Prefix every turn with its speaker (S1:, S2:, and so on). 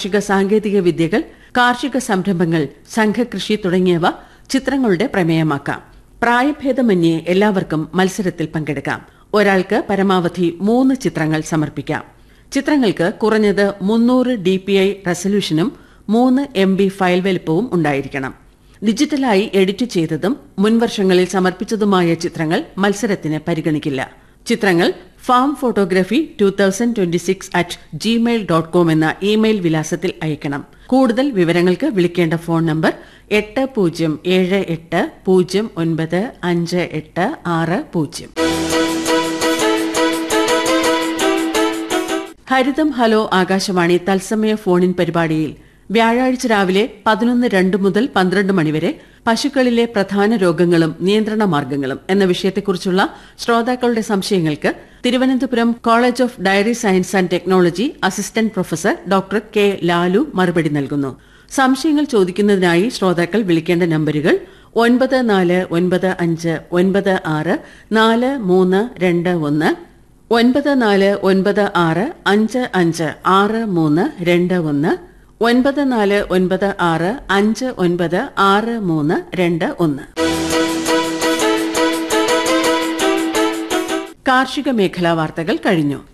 S1: കാർഷിക സാങ്കേതിക വിദ്യകൾ കാർഷിക സംരംഭങ്ങൾ സംഘകൃഷി തുടങ്ങിയവ ചിത്രങ്ങളുടെ പ്രമേയമാക്കാം പ്രായഭേദമന്യേ എല്ലാവർക്കും മത്സരത്തിൽ പങ്കെടുക്കാം ഒരാൾക്ക് പരമാവധി മൂന്ന് ചിത്രങ്ങൾ സമർപ്പിക്കാം ചിത്രങ്ങൾക്ക് കുറഞ്ഞത് മുന്നൂറ് ഡി പി ഐ റെസല്യൂഷനും മൂന്ന് എം ബി ഫയൽ വലുപ്പവും ഉണ്ടായിരിക്കണം ഡിജിറ്റലായി എഡിറ്റ് ചെയ്തതും മുൻവർഷങ്ങളിൽ സമർപ്പിച്ചതുമായ ചിത്രങ്ങൾ മത്സരത്തിന് പരിഗണിക്കില്ല ചിത്രങ്ങൾ farm photography two thousand twenty six at Gmail dot com എന്ന ഇമെയിൽ വിലാസത്തിൽ അയക്കണം കൂടുതൽ വിവരങ്ങൾക്ക് വിളിക്കേണ്ട ഫോൺ നമ്പർ എട്ട് പൂജ്യം ഏഴ് എട്ട് പൂജ്യം ഒൻപത് അഞ്ച് എട്ട് ആറ് പൂജ്യം ഹരിതം ഹലോ ആകാശവാണി തത്സമയ ഫോണിൻ പരിപാടിയിൽ വ്യാഴാഴ്ച രാവിലെ പതിനൊന്ന് രണ്ട് മുതൽ പന്ത്രണ്ട് മണിവരെ പശുക്കളിലെ പ്രധാന രോഗങ്ങളും നിയന്ത്രണ മാർഗങ്ങളും എന്ന വിഷയത്തെക്കുറിച്ചുള്ള ശ്രോതാക്കളുടെ സംശയങ്ങൾക്ക് Thiruvananthapuram college of dairy science and technology assistant professor doctor K Lalu മറുപടി നൽകുന്നു സംശയങ്ങൾ ചോദിക്കുന്നതിനായി ശ്രോതാക്കൾ വിളിക്കേണ്ട നമ്പരുകൾ ഒൻപത് നാല് ഒൻപത് അഞ്ച് ഒൻപത് ആറ് നാല് മൂന്ന് രണ്ട് ഒന്ന് ഒൻപത് നാല് ഒൻപത് ആറ് അഞ്ച് അഞ്ച് ആറ് മൂന്ന് രണ്ട് ഒന്ന് ഒൻപത് നാല് ഒൻപത് ആറ് അഞ്ച് ഒൻപത് ആറ് മൂന്ന് രണ്ട് ഒന്ന് കാർഷിക മേഖലാ വാർത്തകൾ കഴിഞ്ഞു